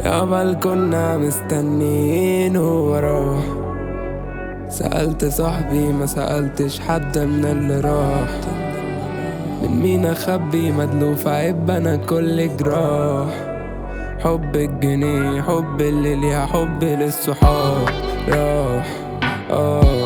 يابا كنا مستنين وراه سألت صاحبي ما سألتش حد من اللي راح من مين أخبي مدلوف عيب أنا كل جراح حب الجنيه حب اللي ليها حب للصحاب راح آه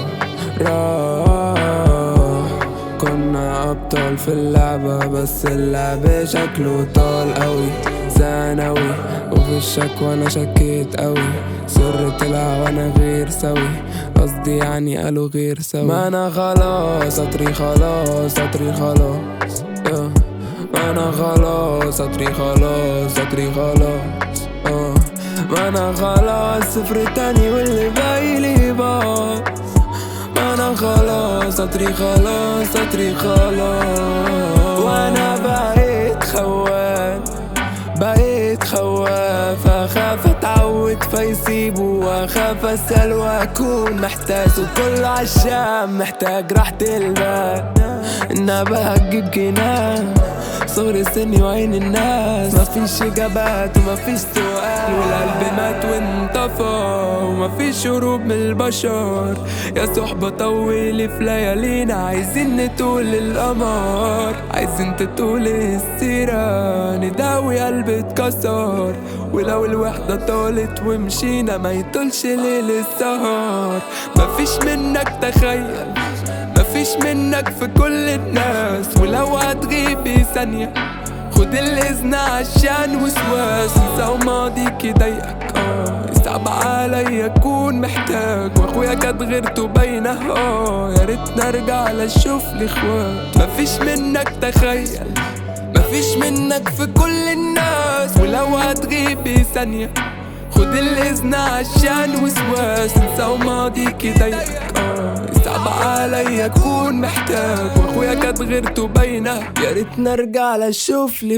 راح كنا أبطال في اللعبة بس اللعب شكله طال قوي ثانوي وفي الشكوى أنا شكيت قوي سر طلع وأنا غير سوي قصدي يعني قالوا غير سوي ما أنا خلاص أطري خلاص أطري خلاص آه. ما أنا خلاص أطري خلاص أطري خلاص آه. ما أنا خلاص صفر تاني واللي بايلي باص ما أنا خلاص أطري خلاص أطري خلاص وأنا بقيت خوان بقيت خواف أخاف أتعود فيسيبوا وأخاف أسأل وأكون محتاس وكل عشام محتاج راحة البال إنها بقى تجيب جنان صغر سني وعين الناس مفيش إجابات ومفيش سؤال والقلب مات وانطفى ومفيش هروب من البشر يا صحبة طولي في ليالينا عايزين نطول القمر عايزين تطول السيرة نداوي قلبي اتكسر ولو الوحدة طالت ومشينا ما يطولش ليل السهر مفيش منك تخيل مفيش منك في كل الناس ولو هتغيبي ثانية خد الإذن عشان وسواس انسى وماضيك يضايقك اه يصعب عليا اكون محتاج واخويا كانت غيرته باينة اه يا ريت نرجع لاشوف لي اخوات مفيش منك تخيل مفيش منك في كل الناس ولو هتغيبي ثانية خد الإذن عشان وسواس انسى وماضيك يضايقك اه يصعب عليا اكون محتاج واخويا كانت غيرته باينة يا ريت نرجع لاشوف لي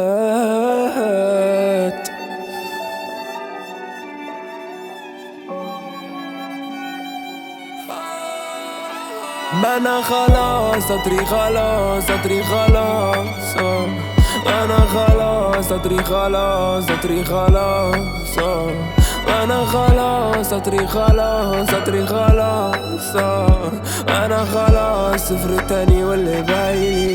اخوات ما انا خلاص اطري خلاص اطري خلاص آه. انا خلاص اطري خلاص اطري خلاص آه. انا خلاص اطري خلاص اطري خلاص آه. انا خلاص صفر تاني واللي باقي